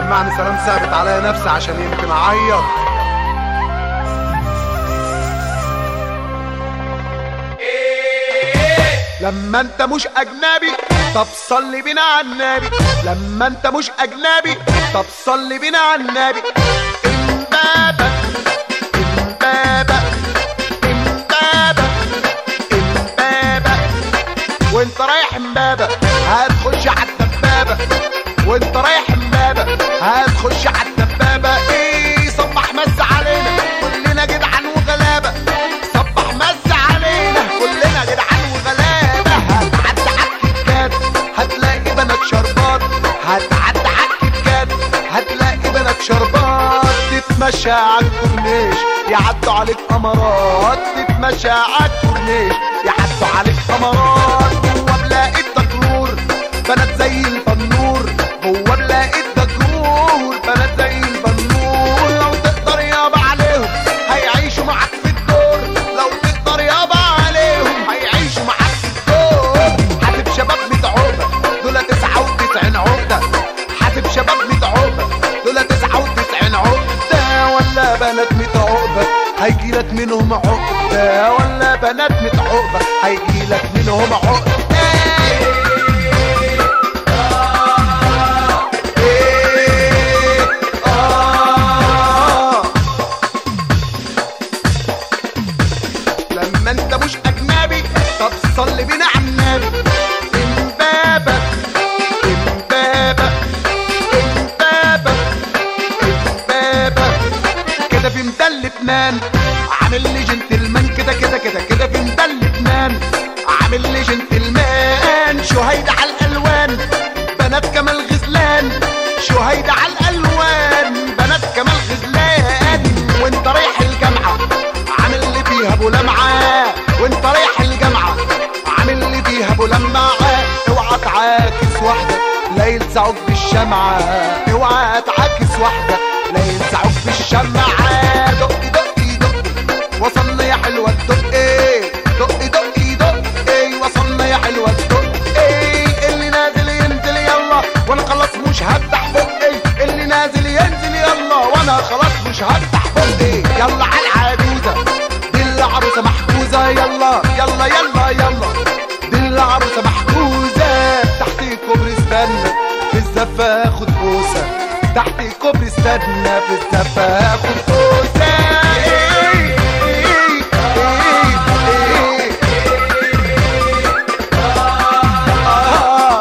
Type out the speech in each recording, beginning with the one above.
سمعني سلام ثابت عليا نفسي عشان يمكن اعيط لما انت مش اجنبي طب صلي بينا على النبي لما انت مش اجنبي طب صلي بينا على النبي امبابة امبابة امبابة امبابة وانت رايح امبابة هتخش على الدبابة وانت رايح امبابة هتخش على الدبابة ايه صبح مس علينا كلنا جدعان وغلابة صبح مس علينا كلنا جدعان وغلابة هتعدي عالكيكات هتلاقي بنات شربات هتعدي عالكيكات هتلاقي بنات شربات تتمشى عالكورنيش يعدوا عليك قمرات تتمشى عالكورنيش يعدوا عليك قمرات هو بلاقي الدكرور بنات زي البنور هو بلاقي الدكرور بنات زي البنور لو تقدر يابا عليهم هيعيشوا معاك في الدور لو تقدر يابا عليهم هيعيشوا معاك في الدور حاسب شباب متعوبة دول تسعة وتسعين عقدة حاسب شباب متعوبة دول تسعة وتسعين عقدة ولا بنات متعوبة هيجيلك منهم عقدة ولا بنات متعوبة هيجيلك منهم عقدة إيه، آه. لما انت مش اجنبي طب صلي بينا على النبي امبابة امبابة امبابة امبابة كده في مدل لبنان عامل لي جنتلمان كده كده كده كده في مدل لبنان عامل لي جنتلمان شهيدة على الالوان بنات كمال غزلان شهيدة على الالوان بنات كمال غزلان وانت رايح الجامعة عامل لي فيها ابو لمعة وانت رايح الجامعة عامل لي فيها ابو لمعة اوعى تعاكس واحدة لا يلسعوك بالشمعة اوعى تعاكس واحدة لا يلسعوك بالشمعة دقي دقي دقي وصلنا يا حلوة الدقي دقي دقي دقي وصلنا يا حلوة الدقي اللي نازل ينزل يلا وانا خلاص مش هفتح بقي اللي نازل ينزل يلا وانا خلاص مش هفتح بقي يلا على العجوزة دي العروسة محجوزة يلا يلا يلا يلا دي العروسة محجوزة تحت كوبري استنى في الزفة اخد بوسة تحت كوبري استنى في الزفة اخد بوسة إيه، إيه، إيه، إيه. آه.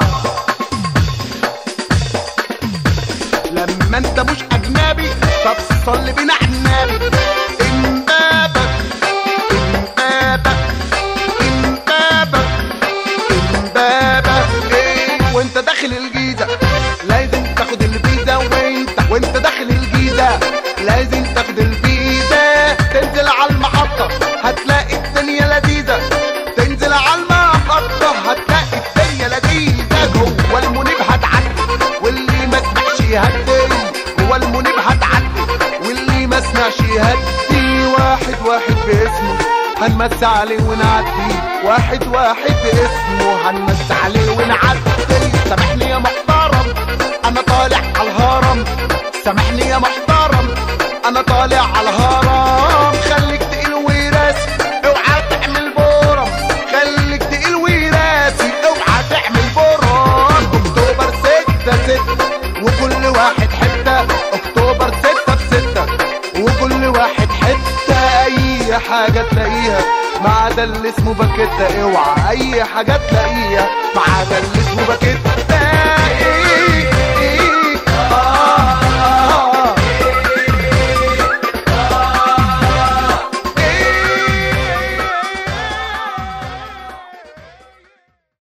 لما انت مش اجنبي طب صلي بينا على النبي امبابة امبابة امبابة امبابة ايه وانت داخل الجيزة لازم تاخد الفيزا وانت وانت داخل الجيزة لازم تاخد الفيزا تنزل على المحطة هتلاقي الدنيا لذيذة تنزل على المحطة هتلاقي الدنيا لذيذة جوه المنيب هتعدي واللي ما سمعش يهدي هو المنيب هتعدي واللي ما سمعش يهدي واحد واحد باسمه هنمس عليه ونعدي واحد واحد باسمه هنمس عليه ونعدي سامحني يا محترم انا طالع على الهرم سامحني يا محترم انا طالع على الهرم خليك تقيل وراسي اوعى تعمل بورم خليك تقيل وراسي اوعى تعمل بورم اكتوبر ستة ستة وكل واحد حتة اكتوبر ستة بستة وكل واحد حتة اي حاجة تلاقيها ما عدا اللي اسمه باكيتا اوعى اي حاجة تلاقيها ما عدا اللي اسمه باكيتا